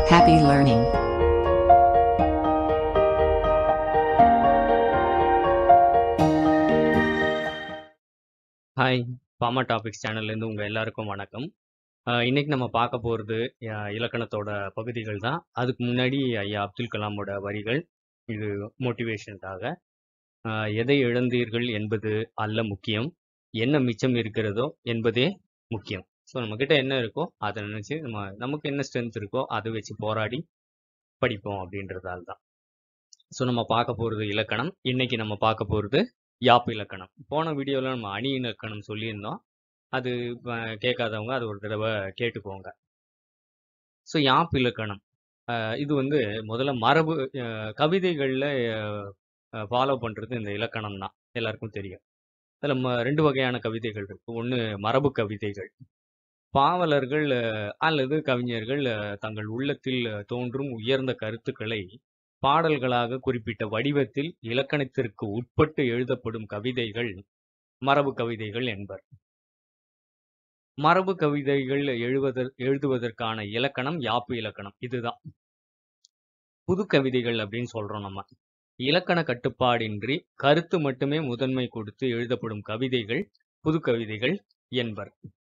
Happy learning. Hi Bama topics சேனல்லேருந்து உங்கள் எல்லாருக்கும் வணக்கம் அஹ் இன்னைக்கு நம்ம பார்க்க போகிறது இலக்கணத்தோட பகுதிகள் தான் அதுக்கு முன்னாடி ஐயா அப்துல் கலாமோட வரிகள் இது மோட்டிவேஷனுக்காக அஹ் எதை இழந்தீர்கள் என்பது அல்ல முக்கியம் என்ன மிச்சம் இருக்கிறதோ என்பதே முக்கியம் ஸோ நம்மக்கிட்ட என்ன இருக்கோ அதை நினச்சி நம்ம நமக்கு என்ன ஸ்ட்ரென்த் இருக்கோ அதை வச்சு போராடி படிப்போம் அப்படின்றதால தான் ஸோ நம்ம பார்க்க போகிறது இலக்கணம் இன்னைக்கு நம்ம பார்க்க போகிறது யாப்பு இலக்கணம் போன வீடியோவில் நம்ம அணி இலக்கணம் சொல்லியிருந்தோம் அது அஹ், கேட்காதவங்க அது ஒரு தடவை கேட்டுக்கோங்க ஸோ யாப்பு இலக்கணம் அஹ், இது வந்து முதல்ல மரபு அஹ், கவிதைகளில் ஃபாலோ பண்ணுறது இந்த இலக்கணம் தான் எல்லாருக்கும் தெரியும் அதில் ம ரெண்டு வகையான கவிதைகள் இருக்கு ஒன்று மரபு கவிதைகள் பாவலர்கள் அஹ், அல்லது கவிஞர்கள் அஹ், தங்கள் உள்ளத்தில் அஹ், தோன்றும் உயர்ந்த கருத்துக்களை பாடல்களாக குறிப்பிட்ட வடிவத்தில் இலக்கணத்திற்கு உட்பட்டு எழுதப்படும் கவிதைகள் மரபு கவிதைகள் என்பர் மரபு கவிதைகள் எழுவதற் எழுதுவதற்கான இலக்கணம் யாப்பு இலக்கணம் இதுதான் புது கவிதைகள் அப்படின்னு சொல்றோம் நம்ம இலக்கண கட்டுப்பாடின்றி கருத்து மட்டுமே முதன்மை கொடுத்து எழுதப்படும் கவிதைகள் புது கவிதைகள் என்பர்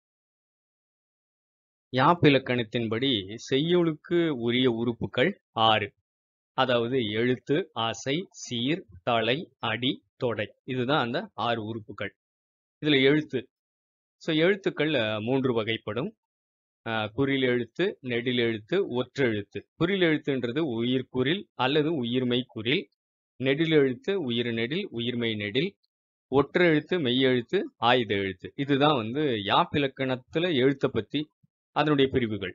யாப்பிலக்கணத்தின்படி செய்யுளுக்கு உரிய உறுப்புகள் ஆறு அதாவது எழுத்து ஆசை சீர் தலை அடி தொடை இதுதான் அந்த ஆறு உறுப்புகள் இதுல எழுத்து ஸோ எழுத்துக்கள் அஹ், மூன்று வகைப்படும் அஹ், குறில் எழுத்து நெடில் எழுத்து ஒற்றெழுத்து குறில் எழுத்துன்றது உயிர் குறில் அல்லது உயிர்மெய் குறில் நெடில் எழுத்து உயிர் நெடில் உயிர்மெய் நெடில் ஒற்றெழுத்து மெய்யெழுத்து ஆயுத எழுத்து இதுதான் வந்து யாப்பிலக்கணத்துல எழுத்தை பத்தி அதனுடைய பிரிவுகள்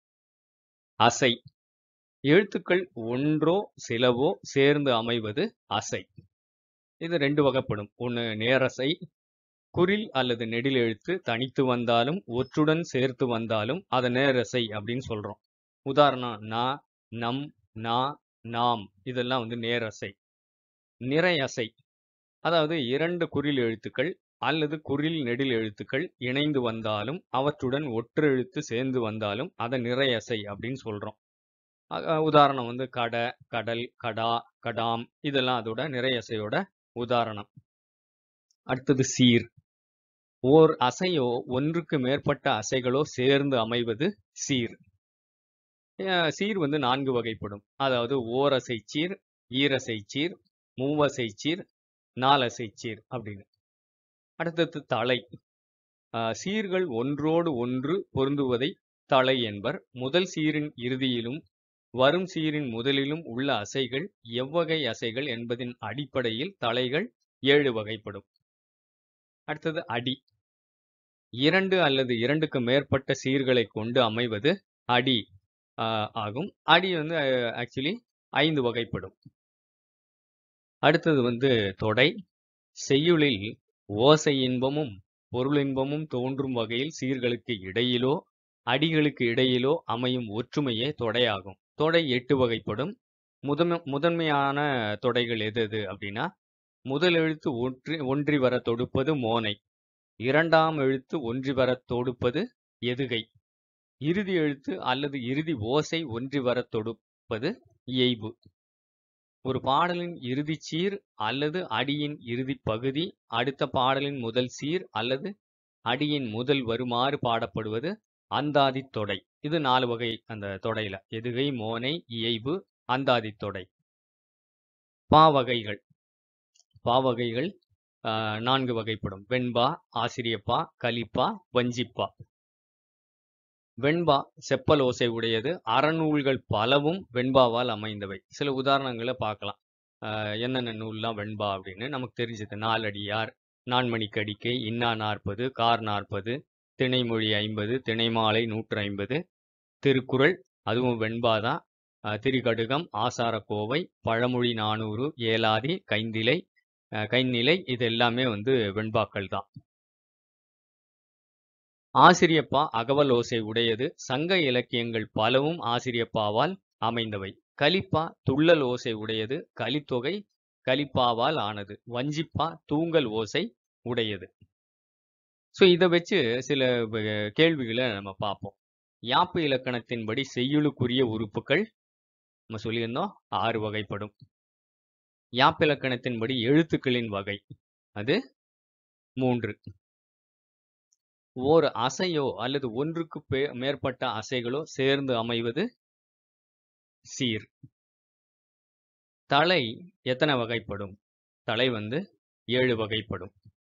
அசை எழுத்துக்கள் ஒன்றோ சிலவோ சேர்ந்து அமைவது அசை இது ரெண்டு வகைப்படும் ஒன்று நேரசை குறில் அல்லது நெடில் எழுத்து தனித்து வந்தாலும் ஒற்றுடன் சேர்த்து வந்தாலும் அதை நேரசை அப்படின்னு சொல்றோம் உதாரணம் நா நம் நா நாம் இதெல்லாம் வந்து நேரசை நிறையசை அதாவது இரண்டு குறில் எழுத்துக்கள் அல்லது குறில் நெடில் எழுத்துக்கள் இணைந்து வந்தாலும் அவற்றுடன் ஒற்று எழுத்து சேர்ந்து வந்தாலும் அதை நிறையசை அப்படின்னு சொல்றோம் அ- அ, உதாரணம் வந்து கடை கடல் கடா கடாம் இதெல்லாம் அதோட நிறையசையோட உதாரணம் அடுத்தது சீர் ஓர் அசையோ ஒன்றுக்கு மேற்பட்ட அசைகளோ சேர்ந்து அமைவது சீர் அஹ் சீர் வந்து நான்கு வகைப்படும் அதாவது ஓரசை சீர் ஈரசை சீர் மூவசை சீர் நாலசை சீர் அப்படின்னு அடுத்தது தலை அஹ் சீர்கள் ஒன்றோடு ஒன்று பொருந்துவதை தலை என்பர் முதல் சீரின் இறுதியிலும் வரும் சீரின் முதலிலும் உள்ள அசைகள் எவ்வகை அசைகள் என்பதின் அடிப்படையில் தலைகள் ஏழு வகைப்படும் அடுத்தது அடி இரண்டு அல்லது இரண்டுக்கு மேற்பட்ட சீர்களை கொண்டு அமைவது அடி ஆஹ், ஆகும் அடி வந்து ஆக்சுவலி ஐந்து வகைப்படும் அடுத்தது வந்து தொடை செய்யுளில் ஓசை இன்பமும் பொருளின்பமும் தோன்றும் வகையில் சீர்களுக்கு இடையிலோ அடிகளுக்கு இடையிலோ அமையும் ஒற்றுமையே தொடையாகும் தொடை எட்டு வகைப்படும் முதன்மை முதன்மையான தொடைகள் எது எது அப்படின்னா முதல் எழுத்து ஒன்றி ஒன்றி வர தொடுப்பது மோனை இரண்டாம் எழுத்து ஒன்றி வர தொடுப்பது எதுகை இறுதி எழுத்து அல்லது இறுதி ஓசை ஒன்றி வர தொடுப்பது இயைபு ஒரு பாடலின் இறுதி சீர் அல்லது அடியின் இறுதி பகுதி அடுத்த பாடலின் முதல் சீர் அல்லது அடியின் முதல் வருமாறு பாடப்படுவது அந்தாதி தொடை இது நாலு வகை அந்த தொடையில எதுகை மோனை இயைபு அந்தாதி தொடை பாவகைகள் பாவகைகள் ஆஹ், நான்கு வகைப்படும் வெண்பா ஆசிரியப்பா கலிப்பா வஞ்சிப்பா வெண்பா செப்பல் ஓசை உடையது அறநூல்கள் பலவும் வெண்பாவால் அமைந்தவை சில உதாரணங்களை பார்க்கலாம் ஆஹ், என்னென்ன நூல்லாம் வெண்பா அப்படின்னு நமக்கு தெரிஞ்சது நாலடியார் நான்மணிக்கடிக்கை இன்னா நாற்பது கார் நாற்பது திணைமொழி ஐம்பது திணைமாலை நூற்று ஐம்பது திருக்குறள் அதுவும் வெண்பாதான் அஹ் திரிகடுகம் ஆசாரக்கோவை பழமொழி நானூறு ஏலாதி கைந்திலை அஹ் கைநிலை இது எல்லாமே வந்து வெண்பாக்கள் தான் ஆசிரியப்பா அகவல் ஓசை உடையது சங்க இலக்கியங்கள் பலவும் ஆசிரியப்பாவால் அமைந்தவை கலிப்பா துள்ளல் ஓசை உடையது கலித்தொகை கலிப்பாவால் ஆனது வஞ்சிப்பா தூங்கல் ஓசை உடையது ஸோ இதை வச்சு சில வ- கேள்விகளை நம்ம பார்ப்போம் யாப்பு இலக்கணத்தின்படி செய்யுளுக்குரிய உறுப்புகள் நம்ம சொல்லியிருந்தோம் ஆறு வகைப்படும் யாப்பிலக்கணத்தின்படி எழுத்துக்களின் வகை அது மூன்று ஓர் அசையோ அல்லது ஒன்றுக்கு பே- மேற்பட்ட அசைகளோ சேர்ந்து அமைவது சீர் தலை எத்தனை வகைப்படும் தலை வந்து ஏழு வகைப்படும்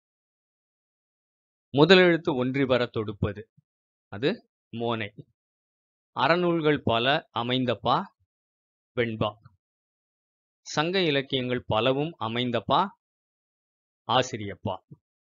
முதலெழுத்து ஒன்றி வர தொடுப்பது அது மோனை அறநூல்கள் பல அமைந்தப்பா வெண்பா சங்க இலக்கியங்கள் பலவும் அமைந்தப்பா ஆசிரியப்பா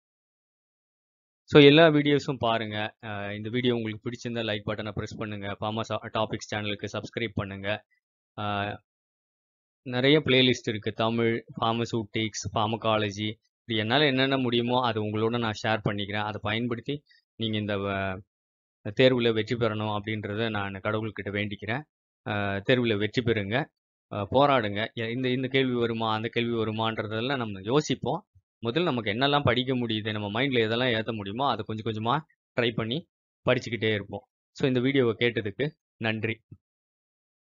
ஸோ எல்லா வீடியோஸும் பாருங்க அஹ் இந்த வீடியோ உங்களுக்கு பிடிச்சிருந்தா லைக் பட்டனை ப்ரெஸ் பண்ணுங்க ஃபார்மஸ் டாபிக்ஸ் சேனலுக்கு சப்ஸ்கிரைப் பண்ணுங்க அஹ் நிறைய பிளேலிஸ்ட் இருக்கு தமிழ் ஃபார்மசூட்டிக்ஸ் ஃபார்மகாலஜி இது என்னால் என்னென்ன முடியுமோ அது உங்களோட நான் ஷேர் பண்ணிக்கிறேன் அதை பயன்படுத்தி நீங்கள் இந்த தேர்வில் வெற்றி பெறணும் அப்படின்றத நான் கடவுள்கிட்ட வேண்டிக்கிறேன் தேர்வில் வெற்றி பெறுங்க அஹ் போராடுங்க எ- இந்த இந்த கேள்வி வருமா அந்த கேள்வி வருமான்றதெல்லாம் நம்ம யோசிப்போம் முதல்ல நமக்கு என்னெல்லாம் படிக்க முடியுது நம்ம மைண்டில் எதெல்லாம் ஏற்ற முடியுமோ அதை கொஞ்சம் கொஞ்சமாக ட்ரை பண்ணி படிச்சுக்கிட்டே இருப்போம் ஸோ இந்த வீடியோவை கேட்டதுக்கு நன்றி